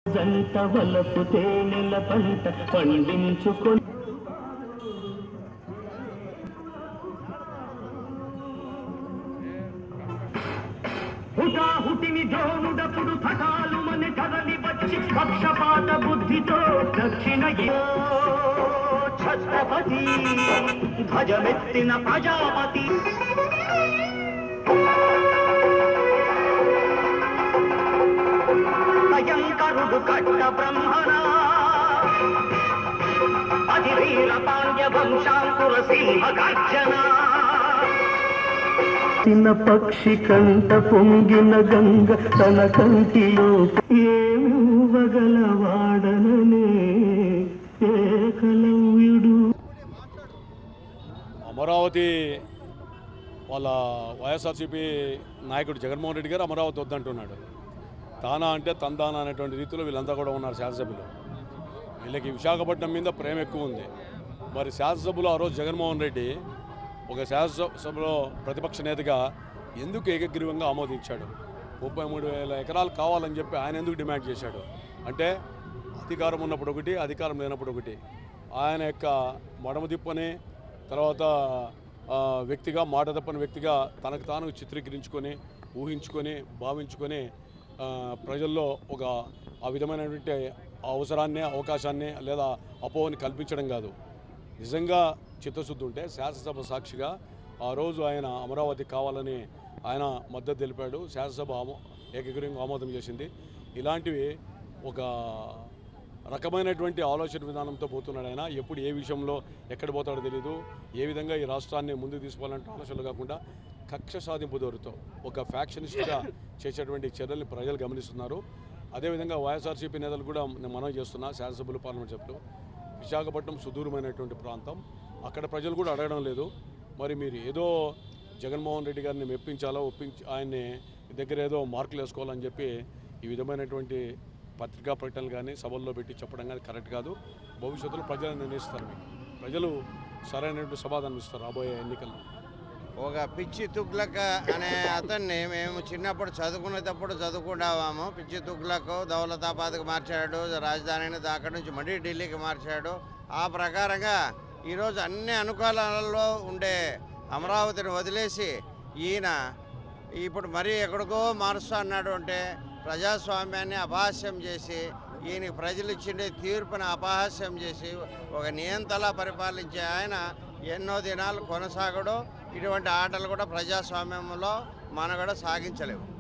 జంట వలపు తేనెల పంట పండించుకొని హుటాహుటిని జోనుడపుడు థటాలు మన కదలి వచ్చి పక్షపాత బుద్ధితో దక్షిణ ఛత్రపతి ధ్వజమెత్తిన ప్రజాపతి భయంకరుడు కట్ట బ్రహ్మణ అధివీర పాండ్య వంశాంకుర సింహ గర్జన చిన్న పక్షి కంట పొంగిన గంగ తన కంటిలో ఏమివ్వగలవాడననే ఏకలవ్యుడు అమరావతి వాళ్ళ వైఎస్ఆర్సీపీ నాయకుడు జగన్మోహన్ రెడ్డి గారు అమరావతి వద్దంటున్నాడు తానా అంటే తందానా అనేటువంటి రీతిలో వీళ్ళంతా కూడా ఉన్నారు శాసనసభ్యులు వీళ్ళకి విశాఖపట్నం మీద ప్రేమ ఎక్కువ ఉంది మరి శాసనసభలో ఆ రోజు జగన్మోహన్ రెడ్డి ఒక శాసనసభలో ప్రతిపక్ష నేతగా ఎందుకు ఏకగ్రీవంగా ఆమోదించాడు ముప్పై మూడు వేల ఎకరాలు కావాలని చెప్పి ఆయన ఎందుకు డిమాండ్ చేశాడు అంటే అధికారం ఉన్నప్పుడు ఒకటి అధికారం లేనప్పుడు ఒకటి ఆయన యొక్క మడమ తిప్పని తర్వాత ఆ, వ్యక్తిగా మాట తప్పని వ్యక్తిగా తనకు తాను చిత్రీకరించుకొని ఊహించుకొని భావించుకొని ఆ, ప్రజల్లో ఒక ఆ విధమైనటువంటి అవసరాన్ని అవకాశాన్ని లేదా అపోహని కల్పించడం కాదు నిజంగా చిత్తశుద్ధి ఉంటే శాసనసభ సాక్షిగా ఆ రోజు ఆయన అమరావతి కావాలని ఆయన మద్దతు తెలిపాడు శాసనసభ ఆమో ఏకగ్రీవంగా ఆమోదం చేసింది ఇలాంటివి ఒక రకమైనటువంటి ఆలోచన విధానంతో పోతున్నాడు ఆయన ఎప్పుడు ఏ విషయంలో ఎక్కడ పోతాడో తెలియదు ఏ విధంగా ఈ రాష్ట్రాన్ని ముందుకు తీసుకోవాలంటే ఆలోచనలు కాకుండా కక్ష సాధింపు దొరుకుతాం ఒక ఫ్యాక్షనిస్ట్గా చేసేటువంటి చర్యల్ని ప్రజలు గమనిస్తున్నారు అదేవిధంగా వైఎస్ఆర్సీపీ నేతలు కూడా నేను మనవి చేస్తున్నా శాసనసభ్యులు పార్లమెంట్ సభ్యులు విశాఖపట్నం సుదూరమైనటువంటి ప్రాంతం అక్కడ ప్రజలు కూడా అడగడం లేదు మరి మీరు ఏదో జగన్మోహన్ రెడ్డి గారిని మెప్పించాలో ఒప్పించి ఆయన్ని దగ్గర ఏదో మార్కులు వేసుకోవాలని చెప్పి ఈ విధమైనటువంటి పత్రికా ప్రకటనలు కానీ సభల్లో పెట్టి చెప్పడం కానీ కరెక్ట్ కాదు భవిష్యత్తులో ప్రజలు నిర్ణయిస్తారు మీకు ప్రజలు సరైనటువంటి సమాధానం ఇస్తారు రాబోయే ఎన్నికల్లో ఒక పిచ్చి తుగ్లక్ అనే అతన్ని మేము చిన్నప్పుడు చదువుకునేటప్పుడు చదువుకున్నాము పిచ్చి తుగ్లక్ దౌలతాబాద్కి మార్చాడు రాజధానిని అక్కడి నుంచి మళ్ళీ ఢిల్లీకి మార్చాడు ఆ ప్రకారంగా ఈరోజు అన్ని అనుకూలాలలో ఉండే అమరావతిని వదిలేసి ఈయన ఇప్పుడు మరీ ఎక్కడికో మారుస్తా అన్నాడు అంటే ప్రజాస్వామ్యాన్ని అపహాస్యం చేసి ఈయనకి ప్రజలు ఇచ్చిండే తీర్పుని అపహాస్యం చేసి ఒక నియంతలా పరిపాలించే ఆయన ఎన్నో దినాలు కొనసాగడు ఇటువంటి ఆటలు కూడా ప్రజాస్వామ్యంలో మనం కూడా సాగించలేము